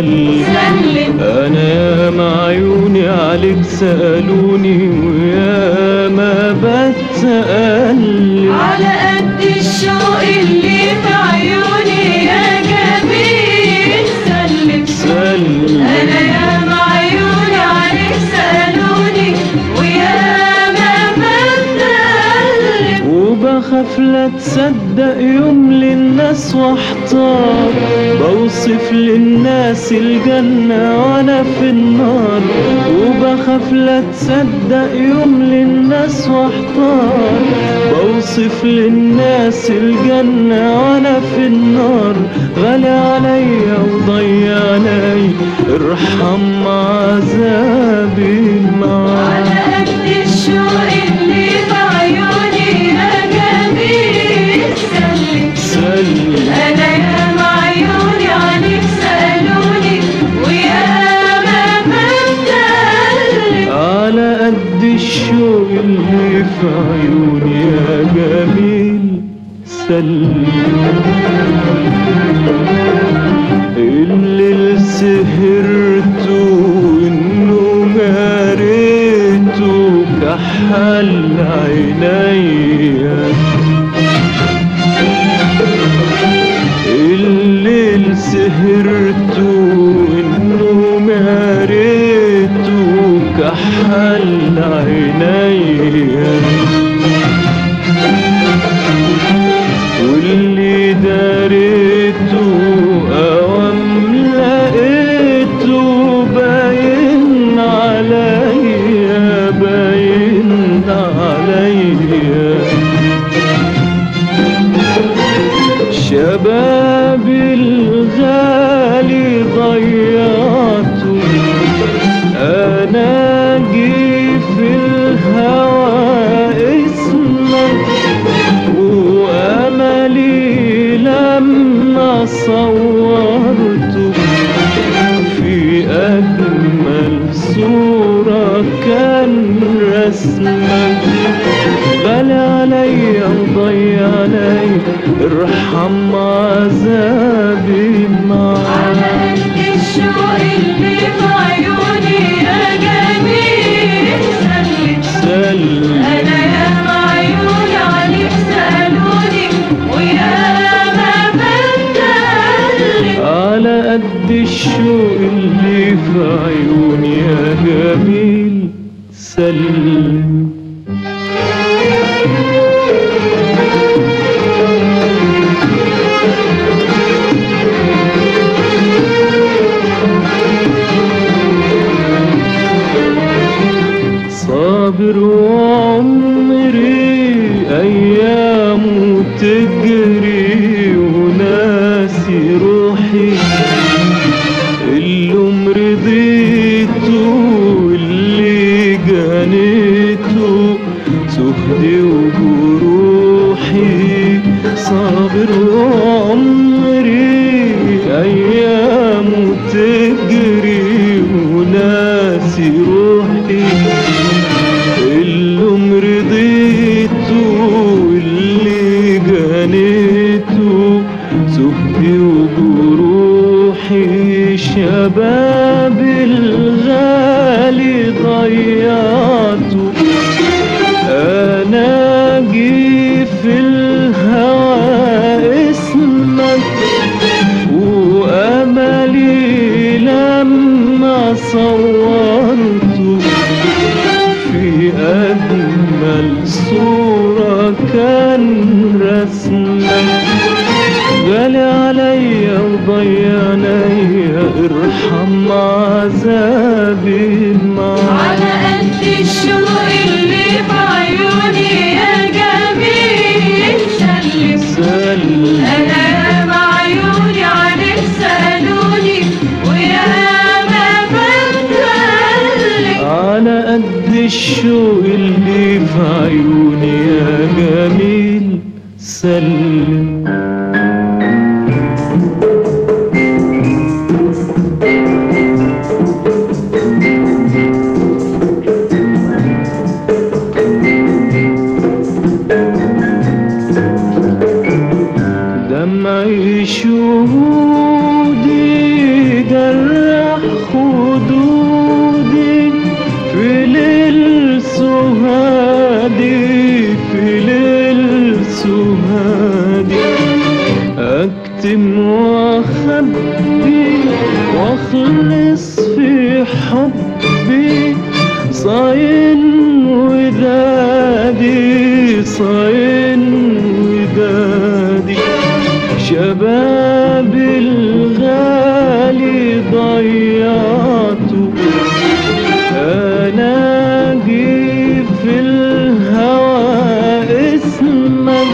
سلم سلم انا يا معيوني عليك سألوني ويا ما بتسألم على قد الشوق اللي في عيوني يا جميل سلم سلم انا يا معيوني عليك سألوني ويا ما بتقلب وبخاف لا تصدق يوم للناس واحتار بوصف للناس الجنة وانا في النار وبخاف لا تصدق يوم للناس واحتار بوصف للناس الجنة وانا في النار غالي عليا وضيع علي ارحم عذابي معاك على قد الشوق اللي في عيوني يا جميل سلم سلم انا يا معيوني عليك سألوني ويا ما بتقلب على قد الشوق اللي في عيوني يا جميل سلم اللي سهرته والنوم قريته كحل عينيا الليل سهرته والنوم قريته كحل عينيا واللي داريته اوام لقيته باين عليا باين عليا شبابي الغالي ضيعته انا جي في الهوى اسمك واملي لما صورته في اجمل صوره كان رسمك غالي عليا وضيع عليا ارحم عذابي على معاك قد الشوق اللي في عيوني يا جميل سلم سلم انا يا معيوني عليك سألوني ويا ما بتقلب على قد الشوق اللي في عيوني يا جميل سلم صابر وعمري أيامه تجري وناسي روحي اللي مرضيته واللي جانيته سهدي وجروحي صابر وعمري أيامه تجري وناسي روحي اللي مرضيته واللي جانيته سهدي وجروحي شباب الغالي ضيعته انا جي في الهوى اسمك واملي لما صورته في أجمل صورة كان رسمك غالي عليا وضيع عليا ارحم عذابي معاك على قد الشوق اللي في عيوني يا جميل سلم سلم انا يا معيوني عليك سألوني ويا ما بتقلب على قد الشوق اللي في عيوني يا جميل سلم دمعي شهودي جرى اكتم واخبي واخلص في حبي صاين ودادي صاين ودادي شباب الغالي ضيعته اناجي في الهوى اسمك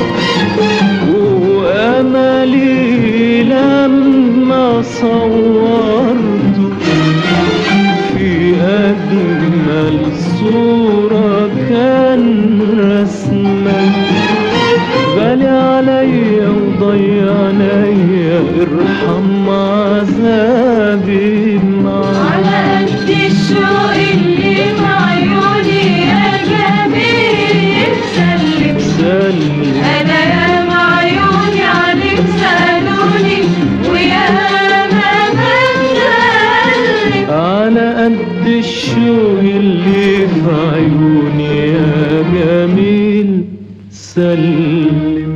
واملي لما صورته في اجمل صوره كان رسمك غالي عليا وضيع عليا ارحم عذابي معاك على قد الشوق اللي في عيوني يا جميل سلم سلم انا يا عيوني عليك سالوني ويا ما بتسلم على قد الشوق اللي في عيوني يا جميل سلم